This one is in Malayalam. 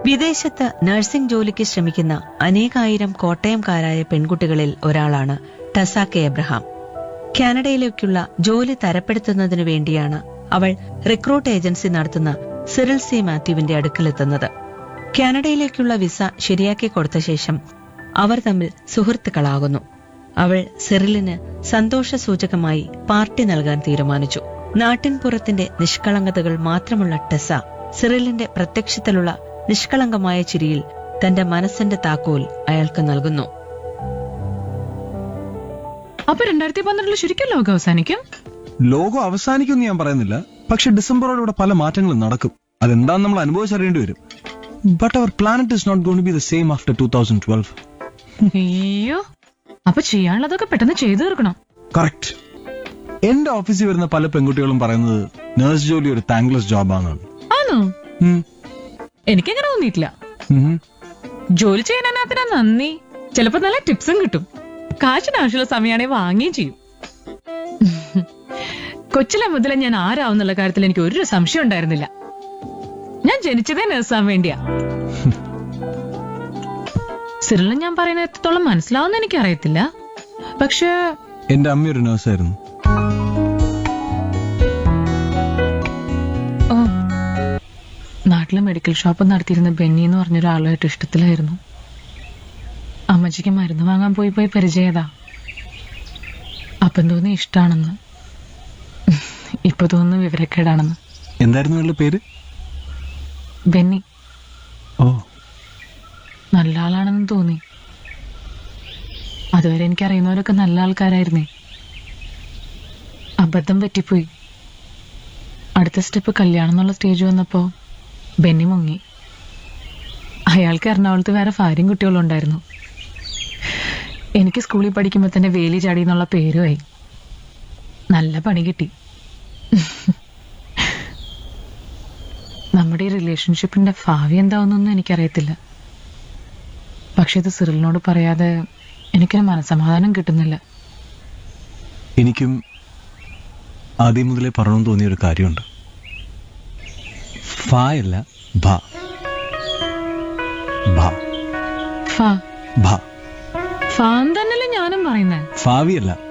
വിദേശത്ത് നഴ്സിംഗ് ജോലിക്ക് ശ്രമിക്കുന്ന അനേകായിരം കോട്ടയംകാരായ പെൺകുട്ടികളിൽ ഒരാളാണ് ടസ കെ എബ്രഹാം കാനഡയിലേക്കുള്ള ജോലി തരപ്പെടുത്തുന്നതിനു വേണ്ടിയാണ് അവൾ റിക്രൂട്ട് ഏജൻസി നടത്തുന്ന സിറിൽ സി മാത്യുവിന്റെ അടുക്കലെത്തുന്നത് കാനഡയിലേക്കുള്ള വിസ ശരിയാക്കി കൊടുത്ത ശേഷം അവർ തമ്മിൽ സുഹൃത്തുക്കളാകുന്നു അവൾ സിറിലിന് സന്തോഷ സൂചകമായി പാർട്ടി നൽകാൻ തീരുമാനിച്ചു നാട്ടിൻപുറത്തിന്റെ നിഷ്കളങ്കതകൾ മാത്രമുള്ള ടെസ സിറിലിന്റെ പ്രത്യക്ഷത്തിലുള്ള നിഷ്കളങ്കമായ ചിരിയിൽ തന്റെ മനസ്സിന്റെ താക്കോൽ അയാൾക്ക് നൽകുന്നു അപ്പൊ രണ്ടായിരത്തി പന്ത്രണ്ടില് ശരിക്കും ലോകം അവസാനിക്കും ലോകം അവസാനിക്കുമെന്ന് ഞാൻ പറയുന്നില്ല പക്ഷെ ഡിസംബറോടുകൂടെ പല മാറ്റങ്ങളും നടക്കും അതെന്താന്ന് നമ്മൾ അനുഭവിച്ചറിയേണ്ടി വരും but our planet is not gone be the same after two thousand twelve അയ്യോ അപ്പൊ ചെയ്യാനുള്ളതൊക്കെ പെട്ടെന്ന് ചെയ്തു തീർക്കണം കറക്റ്റ് എന്റെ ഓഫീസിൽ വരുന്ന പല പെൺകുട്ടികളും പറയുന്നത് നഴ്സ് ജോലി ഒരു താങ്ക്ലെസ് ജോബാണെന്നാണ് ആണോ ഉം. എനിക്കങ്ങനെ തോന്നിയിട്ടില്ല ഉം. ജോലി ചെയ്യാനാത്തിനാ നന്ദി ചിലപ്പോ നല്ല ടിപ്സും കിട്ടും കാശിന് ആവശ്യമുള്ള സമയമാണെങ്കിൽ വാങ്ങുകയും ചെയ്യും കൊച്ചിലെ മുതലേ ഞാൻ ആരാവുന്നുള്ള കാര്യത്തിൽ എനിക്ക് ഒരു സംശയം ഉണ്ടായിരുന്നില്ല ഞാൻ ജനിച്ചതേ നഴ്സാൻ വേണ്ടിയാ സിറിലും ഞാൻ പറയുന്ന എത്രത്തോളം മനസ്സിലാവുന്ന എനിക്കറിയത്തില്ല പക്ഷെ എന്റെ അമ്മ ഒരു നഴ്സായിരുന്നു ഓ നാട്ടിലെ മെഡിക്കൽ ഷോപ്പ് നടത്തിയിരുന്ന ബെന്നി എന്ന് പറഞ്ഞൊരാളുമായിട്ട് ഇഷ്ടത്തിലായിരുന്നു അമ്മച്ചിക്ക് മരുന്ന് വാങ്ങാൻ പോയി പോയി പരിചയതാ അപ്പം തോന്നി ഇഷ്ടാണെന്ന് ഇപ്പൊ തോന്നുന്നു വിവരക്കേടാണെന്ന് എന്തായിരുന്നു അവളുടെ പേര് ബെന്നി ഓ നല്ല ആളാണെന്ന് തോന്നി അതുവരെ എനിക്കറിയുന്നവരൊക്കെ നല്ല ആൾക്കാരായിരുന്നേ അബദ്ധം പറ്റിപ്പോയി അടുത്ത സ്റ്റെപ്പ് കല്യാണം എന്നുള്ള സ്റ്റേജ് വന്നപ്പോ ബെന്നി മുങ്ങി അയാൾക്ക് എറണാകുളത്ത് വേറെ ഭാര്യയും കുട്ടികളും ഉണ്ടായിരുന്നു എനിക്ക് സ്കൂളിൽ പഠിക്കുമ്പോൾ തന്നെ വേലി ചാടി എന്നുള്ള പേരുമായി നല്ല പണി കിട്ടി നമ്മുടെ ഈ റിലേഷൻഷിപ്പിന്റെ ഭാവി എന്താവുന്നൊന്നും എനിക്കറിയത്തില്ല പക്ഷെ ഇത് സിറിലിനോട് പറയാതെ എനിക്കൊരു മനസമാധാനം കിട്ടുന്നില്ല എനിക്കും ആദ്യം മുതലേ പറയണമെന്ന് തോന്നിയ ഒരു കാര്യമുണ്ട് ഫ അല്ല ഭ ഭ ഫാ ഭ ഫാൻ തന്നെയല്ലേ ഞാനും പറയുന്നേ ഭാവിയല്ല